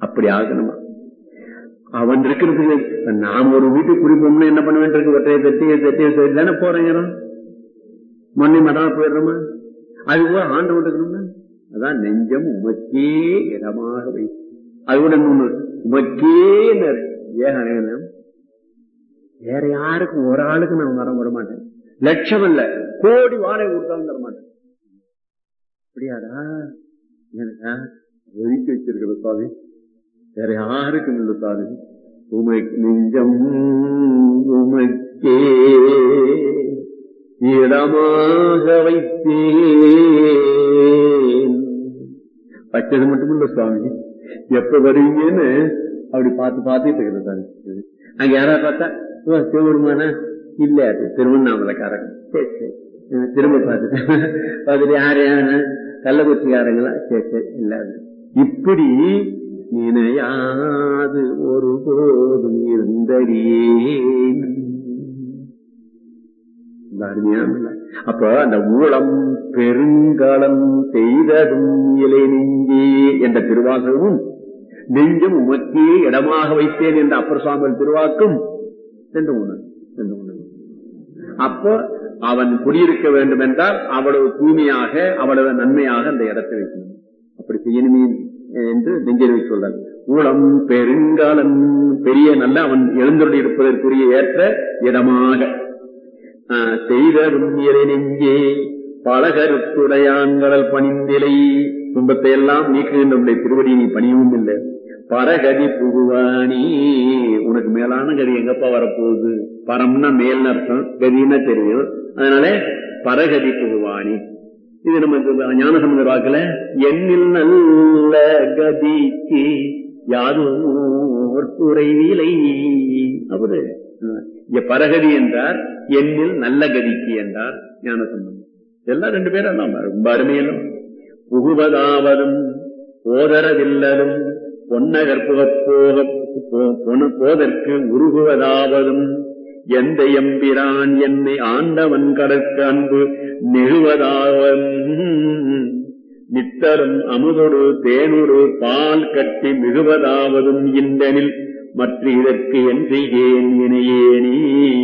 அப்படி ஆகணுமா அவன் இருக்கிறதுக்கு நாம் ஒரு வீட்டுக்கு குடிப்போம்னு என்ன பண்ண வேண்டியிருக்கு ஒற்றையை தட்டி தட்டி தட்டி தானே போறேங்கிறோம் மண்ணி மடம் போயிடுறோமா அது கூட ஆண்டு விட்டுக்கணும்னா அதான் நெஞ்சம் உமக்கே இடமாக வை அது கூட இன்னொன்னு உமக்கே ஏக வேற யாருக்கும் ஒரு ஆளுக்கு நான் வர விட மாட்டேன் லட்சம் இல்ல கோடி வாடகை கொடுத்தாலும் தர மாட்டேன் அப்படியாடா எனக்கா ஒதுக்கி வச்சிருக்கிற சுவாமி வேற யாருக்கும் இல்லை சுவாமி உமை நெஞ்சம் உமைக்கே இடமாக வைத்தேன் வச்சது மட்டும் இல்ல சுவாமி எப்ப வருவீங்கன்னு அப்படி பார்த்து பார்த்துட்டு இருக்கிறது அங்க யாராவது பார்த்தா ஓ சிவபெருமானா இல்ல அது திருவண்ணாமலைக்காரங்க சரி சரி திரும்ப பார்த்துட்டேன் பார்த்துட்டு யாரு யாரு கள்ளக்குறிச்சிக்காரங்களா சரி சரி இல்ல இப்படி நினையாது ஒரு போதும் இருந்தடியேன் அருமையான அப்ப அந்த ஊழம் பெருங்காலம் செய்ததும் இலை நெஞ்சே என்ற திருவாசகமும் நெஞ்சம் உமக்கே இடமாக வைத்தேன் என்ற அப்பர் சுவாமிகள் திருவாக்கும் சென்று உணர்வு சென்று உணர்வு அப்போ அவன் குடியிருக்க வேண்டும் என்றால் அவ்வளவு தூய்மையாக அவ்வளவு நன்மையாக அந்த இடத்தை வைக்கணும் அப்படி செய்யணுமே என்று நெஞ்சல் சொல்றார் ஊழம் பெருங்காலம் பெரிய நல்ல அவன் எழுந்தொழி இருப்பதற்குரிய ஏற்ற இடமாக செய்தரும் நெஞ்சே பல கருத்துடையாங்கடல் பணிந்திலை துன்பத்தை எல்லாம் நீக்குகின்ற திருவடி நீ பணியவும் இல்லை பரகதி புகுவானி உனக்கு மேலான கதி எங்கப்பா வரப்போகுது பரம்னா மேல் அர்த்தம் கதின்னா தெரியும் அதனால பரகதி புகுவானி இது நம்ம ஞானசமுதர் வாக்குல எண்ணில் நல்ல கதிக்கு யாரும் குறைவிலை அவரு இங்க பரகதி என்றார் எண்ணில் நல்ல கதிக்கு என்றார் ஞானசம்பந்தம் எல்லாம் ரெண்டு பேரும் தான் ரொம்ப அருமையிலும் புகுவதாவதும் போதரவில்லதும் பொன்னகர் புகப்போக போதற்கு உருகுவதாவதும் எந்த எம்பிரான் என்னை ஆண்டவன் கடற்கு அன்பு நெழுவதாவதும் நித்தரும் அமுதொடு தேனொரு பால் கட்டி மிகுவதாவதும் இந்தனில் மற்ற இதற்கு என் செய்கேன் இணையேனே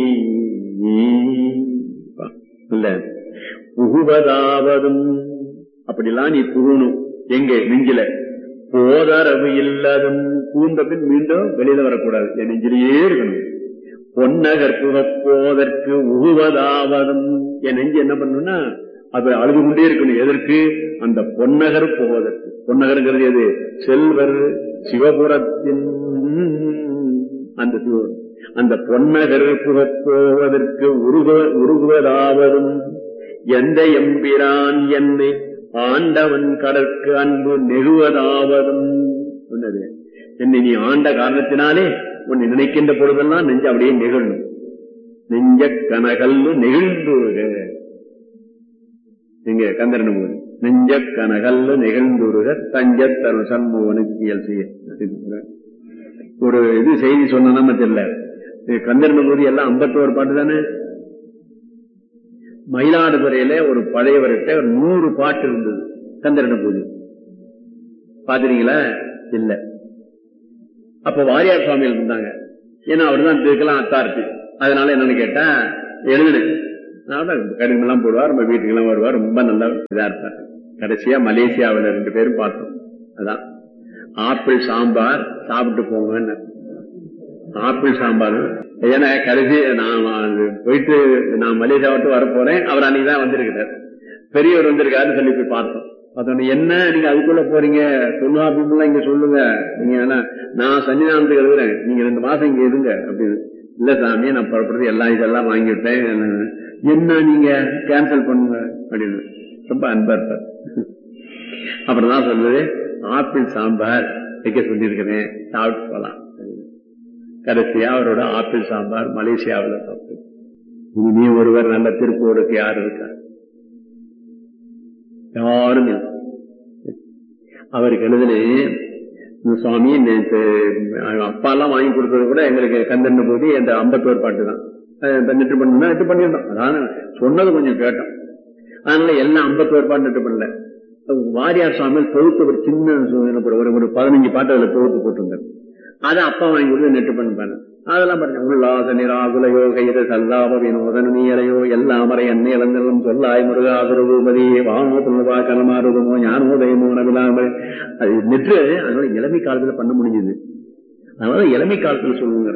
இல்ல புகுவதாவதும் அப்படிலாம் நீ புகணும் எங்க நெஞ்சில போதரவு இல்லாதும் பூந்த பின் மீண்டும் வெளியில வரக்கூடாது என் நெஞ்சிலேயே இருக்கணும் பொன்னகர் புகப்போதற்கு உகுவதாவதும் என் நெஞ்சு என்ன பண்ணும்னா அது அழுது கொண்டே இருக்கணும் எதற்கு அந்த பொன்னகர் போவதற்கு பொன்னகருங்கிறது எது செல்வர் சிவபுரத்தின் அந்த சிவன் அந்த பொன்னகர் புகப்போவதற்கு உருக உருகுவதாவதும் எந்த எம்பிரான் என்னை ஆண்டவன் கடற்கு அன்பு நெகுவதாவதும் சொன்னது என்னை நீ ஆண்ட காரணத்தினாலே உன்னை நினைக்கின்ற பொழுதெல்லாம் நெஞ்ச அப்படியே நெகிழும் நெஞ்ச கனகல்லு நெகிழ்ந்துருக நீங்க கந்தரன் போது நெஞ்ச கனகல்லு நெகிழ்ந்துருக தஞ்ச தருள் சண்முகனுக்கு இயல் செய்ய ஒரு இது செய்தி சொன்னா தெரியல கந்தரன் போது எல்லாம் ஐம்பத்தோரு பாட்டு தானே மயிலாடுதுறையில ஒரு பழையவர்கிட்ட ஒரு நூறு பாட்டு இருந்தது கந்தரன பூஜை பாத்துறீங்களா இல்ல அப்ப வாரியார் சுவாமிகள் இருந்தாங்க ஏன்னா அவர் தான் இதுக்கெல்லாம் அத்தாரிட்டி அதனால என்னன்னு கேட்டா எழுதுனு கடிதம் எல்லாம் போடுவார் நம்ம வீட்டுக்கு எல்லாம் வருவார் ரொம்ப நல்லா இதா இருப்பார் கடைசியா மலேசியாவில் ரெண்டு பேரும் பார்த்தோம் அதான் ஆப்பிள் சாம்பார் சாப்பிட்டு போங்கன்னு ஆப்பிள் சாம்பார் ஏன்னா கடைசி நான் போயிட்டு நான் மலேசியா விட்டு வர போறேன் அவர் அன்னைக்கு தான் வந்திருக்கிறார் பெரியவர் வந்திருக்காருன்னு சொல்லி போய் பார்த்தோம் பார்த்தோம் என்ன நீங்க அதுக்குள்ள போறீங்க தொண்ணூறு இங்க சொல்லுங்க நீங்க நான் சன்னிதானத்துக்கு எழுதுறேன் நீங்க ரெண்டு மாசம் இங்க இருங்க அப்படின்னு இல்ல சாமி நான் புறப்படுறது எல்லாம் இதெல்லாம் வாங்கிவிட்டேன் என்ன நீங்க கேன்சல் பண்ணுங்க அப்படின்னு ரொம்ப அன்பா இருப்பார் அப்புறம் தான் சொல்லுது ஆப்பிள் சாம்பார் வைக்க சொல்லியிருக்கிறேன் சாப்பிட்டு போலாம் கடைசியா அவரோட ஆப்பிள் சாம்பார் மலேசியாவில் சாப்பிட்டு இனி ஒருவர் நல்ல திருப்போடுக்கு யார் இருக்கா யாரும் அவருக்கு எழுதுனே சுவாமி அப்பா எல்லாம் வாங்கி கொடுத்தது கூட எங்களுக்கு கந்தன் போது அந்த ஐம்பத்தோரு பாட்டு தான் நெட்டு பண்ணா நெட்டு பண்ணிருந்தோம் அதான் சொன்னது கொஞ்சம் கேட்டோம் அதனால எல்லாம் ஐம்பத்தோரு பாட்டு நெட்டு பண்ணல வாரியார் சுவாமிகள் தொகுத்து ஒரு சின்ன ஒரு ஒரு பதினஞ்சு பாட்டு அதுல தொகுத்து போட்டிருந்தார் அதை அப்பா வாங்கி கொடுத்து நெட்டு பண்ண அதெல்லாம் பாருங்க உல்லாச நிராகுல யோக இது சல்லாப வினோதன நீரையோ எல்லாமரை அன்னை இளந்தெல்லாம் சொல்லாய் முருகாசுரபூபதி வாமோ துணுவா கலமாருதமோ ஞானோதயமோ நவிலாமல் அது நெற்று அதனால இளமை காலத்துல பண்ண முடிஞ்சது அதனால இளமை காலத்துல சொல்லுங்க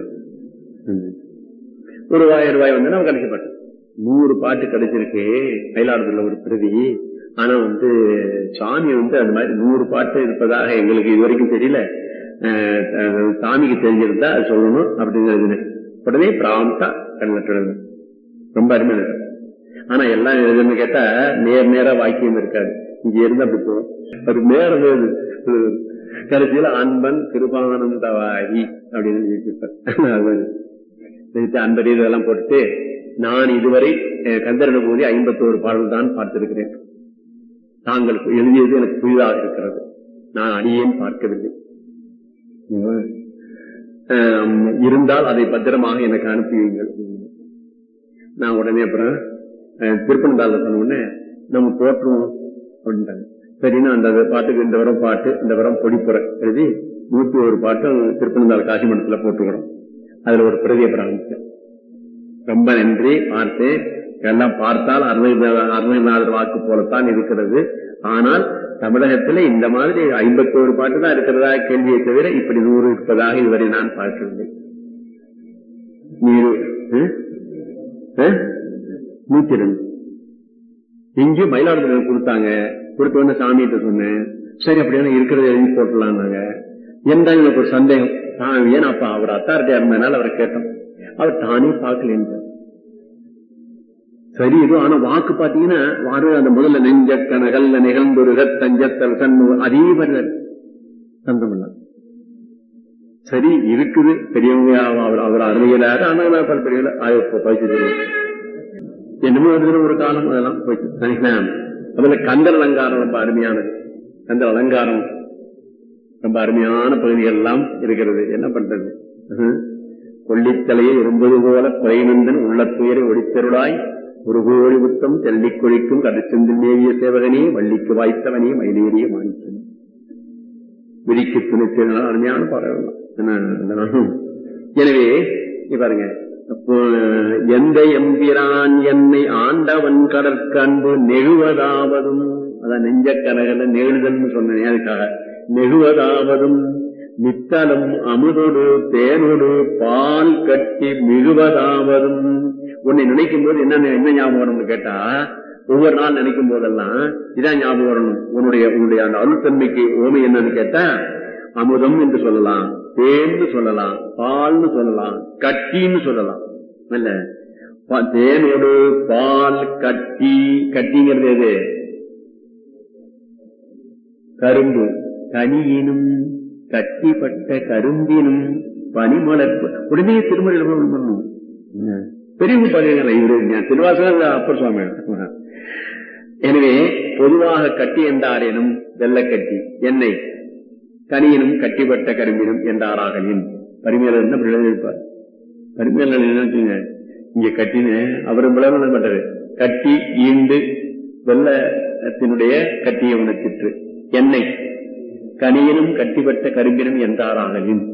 ஒரு ரூபாய் ரூபாய் வந்து நம்ம கடைசி பாட்டு நூறு பாட்டு கிடைச்சிருக்கு மயிலாடுதுறையில ஒரு பிரதி ஆனா வந்து சாமி வந்து அந்த மாதிரி நூறு பாட்டு இருப்பதாக எங்களுக்கு இது வரைக்கும் தெரியல சாமிக்கு தெரிஞ்சிருந்தா அது சொல்லணும் அப்படிங்கிறது உடனே பிராந்தா கண்ணட்டு ரொம்ப அருமை ஆனா எல்லாம் எழுதுன்னு கேட்டா நேர் நேரா வாக்கியம் இருக்காது இங்க இருந்து அப்படி போகும் ஒரு நேரம் கடைசியில அன்பன் கிருபானந்தவாரி அப்படின்னு அன்பர் இதெல்லாம் போட்டுட்டு நான் இதுவரை கந்தரன போதி ஐம்பத்தோரு பாடல் தான் பார்த்திருக்கிறேன் தாங்கள் எழுதியது எனக்கு புதிதாக இருக்கிறது நான் அடியேன் பார்க்கவில்லை இருந்தால் அதை பத்திரமாக எனக்கு அனுப்புவீங்கள் நான் உடனே அப்புறம் திருப்பனந்தால சொன்ன உடனே நம்ம போட்டுருவோம் அப்படின்ட்டாங்க சரின்னா அந்த பாட்டுக்கு இந்த வரம் பாட்டு இந்த வரம் பொடிப்புற எழுதி நூத்தி ஒரு பாட்டும் திருப்பனந்தாள் காசி மண்டலத்துல போட்டுக்கிறோம் அதுல ஒரு பிரதியை பிராமிச்சேன் ரொம்ப நன்றி பார்த்தேன் எல்லாம் பார்த்தால் அருணகிரிநாதர் வாக்கு போலத்தான் இருக்கிறது ஆனால் தமிழகத்துல இந்த மாதிரி ஐம்பத்தோரு பாட்டு தான் இருக்கிறதா கேள்வியை தவிர இப்படி நூறு இருப்பதாக இதுவரை நான் பார்க்கவில்லை நூத்தி ரெண்டு இங்கே மயிலாடுதுறை கொடுத்தாங்க கொடுத்த உடனே சாமிகிட்ட சொன்னேன் சரி அப்படியான இருக்கிறத எழுதி போட்டலாம்னாங்க என்ன எனக்கு ஒரு சந்தேகம் ஏன்னா அப்ப அவர் அத்தாரிட்டியா இருந்ததுனால அவரை கேட்டோம் அவர் தானே பார்க்கல சரி இது ஆனா வாக்கு பாத்தீங்கன்னா அந்த முதல்ல நெஞ்ச கனகல் நிகழ்ந்துருக தஞ்சத்தல் சண்மு அதே வருது சந்தமெல்லாம் சரி இருக்குது பெரியவங்க அவர் அவர் அருமையிலாக ஆனால் பல பெரியவங்க பயிற்சி என்னமோ ஒரு காலம் அதெல்லாம் போயிடுச்சு அதுல கந்தர் அலங்காரம் ரொம்ப அருமையானது கந்தர் அலங்காரம் ரொம்ப அருமையான பகுதிகள் எல்லாம் இருக்கிறது என்ன பண்றது கொல்லித்தலையை இரும்பது போல குறைநந்தன் உள்ள துயரை ஒடித்தருளாய் ஒரு கோடி புத்தம் தெல்லிக் கொழிக்கும் கடைச்செந்தில் மேவிய சேவகனே வள்ளிக்கு வாய்த்தவனே மயிலேறிய மாணிக்கன் விரிக்கு துணிச்சல் அருமையான பாடல்கள் எனவே பாருங்க எந்த எம்பிரான் என்னை ஆண்டவன் கடற்கன்பு நெழுவதாவதும் அதான் நெஞ்ச கனகல நெழுதல்னு சொன்னேன் அதுக்காக நெழுவதாவதும் நித்தலும் அமுதொடு தேனொடு பால் கட்டி மிகுவதாவதும் உன்னை நினைக்கும் போது என்ன என்ன ஞாபகம் வரும்னு கேட்டா ஒவ்வொரு நாள் நினைக்கும் போதெல்லாம் இதான் ஞாபகம் வரணும் உன்னுடைய உன்னுடைய அந்த அருள்தன்மைக்கு ஓமை என்னன்னு கேட்டா அமுதம் என்று சொல்லலாம் தேன்னு சொல்லலாம் பால்னு சொல்லலாம் கட்டின்னு சொல்லலாம் இல்ல தேனோடு பால் கட்டி கட்டிங்கிறது எது கரும்பு கனியினும் கட்டிப்பட்ட கரும்பினும் பனிமலர்ப்பு உடனே திருமலையில் பண்ணணும் பெரியவங்க பாருங்களா இவரு திருவாசகர் அப்பர் சுவாமி எனவே பொதுவாக கட்டி என்றாரேனும் வெள்ளக்கட்டி எண்ணெய் கனியினும் கட்டிப்பட்ட கரும்பினும் என்றாராகலின் பரிமையாளர் என்ன எழுதியிருப்பார் பரிமையாளர் என்ன இங்க கட்டின்னு அவரும் விளம்பரம் பண்றது கட்டி ஈண்டு வெள்ளத்தினுடைய கட்டிய உணர்த்திற்று எண்ணெய் கனியினும் கட்டிப்பட்ட கரும்பினும் என்றாராகலின்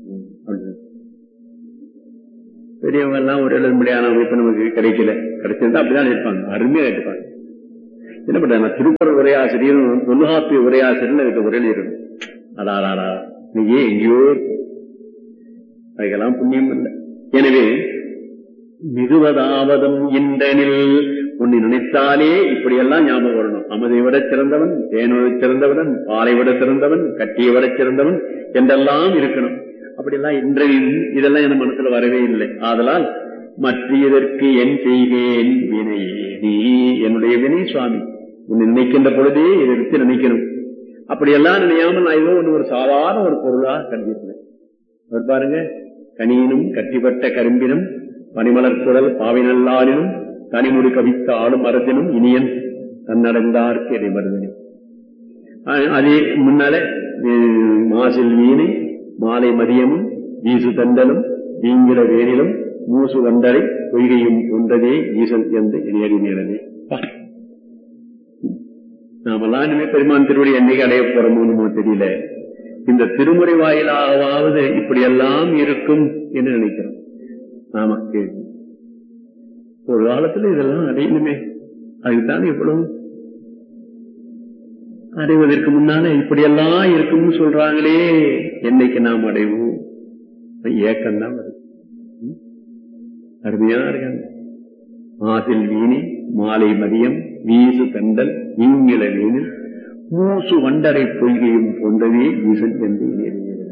பெரியவங்க எல்லாம் ஒரு எழுத முடியாத அமைப்பு நமக்கு கிடைக்கல கிடைச்சிருந்தா அப்படிதான் இருப்பாங்க அருமையா இருப்பாங்க என்ன பண்றாங்க திருக்குறள் உரையாசிரியரும் தொல்காப்பிய உரையாசிரியர் இதுக்கு உரை இருக்கணும் அடாடாடா நீங்க எங்கேயோ அதுக்கெல்லாம் புண்ணியம் இல்லை எனவே மிகுவதாவதும் இந்தனில் உன்னை நினைத்தாலே இப்படியெல்லாம் ஞாபகம் வரணும் அமதை விட சிறந்தவன் தேனோட சிறந்தவன் பாலை விட சிறந்தவன் கட்டியை விட சிறந்தவன் என்றெல்லாம் இருக்கணும் அப்படியெல்லாம் இன்றையும் இதெல்லாம் என் மனசுல வரவே இல்லை ஆதலால் மற்ற இதற்கு என் செய்கேன் வினை நீ என்னுடைய வினை சுவாமி உன்னை நினைக்கின்ற பொழுதே இதை வச்சு நினைக்கணும் அப்படியெல்லாம் நினையாமல் நான் ஏதோ ஒன்று ஒரு சாதாரண ஒரு பொருளா கருதியிருந்தேன் அவர் பாருங்க கனியினும் கட்டிப்பட்ட கரும்பினும் பனிமலர் குடல் பாவினல்லாரினும் தனிமுடி கவித்த ஆளும் அரசினும் இனியன் தன்னடைந்தார்க்கு இதை மருதனே அதே முன்னால மாசில் வீணை மாலை மதியமும் வீசு தண்டலும் வீங்கிட வேனிலும் மூசு வண்டரை பொய்கையும் ஒன்றதே ஈசன் என்ற இணையடி நேரமே நாமெல்லாம் இனிமே பெருமான் திருவடி என்னைக்கு அடைய போறோமோ தெரியல இந்த திருமுறை வாயிலாவது இப்படி எல்லாம் இருக்கும் என்று நினைக்கிறோம் ஆமா கேள்வி ஒரு காலத்துல இதெல்லாம் அடையணுமே அதுக்குத்தான் எவ்வளவு அடைவதற்கு முன்னால இப்படியெல்லாம் இருக்கும்னு சொல்றாங்களே என்னைக்கு நாம் அடைவோம் ஏக்கம் தான் வருது ம்? அருமையா இருக்காங்க ஆசில் வீணி மாலை மதியம் வீசு கண்டல் ஈங்கில வீணில் மூசு வண்டரை பொய்கையும் போன்றதே ஈசன் என்று எண்ணியது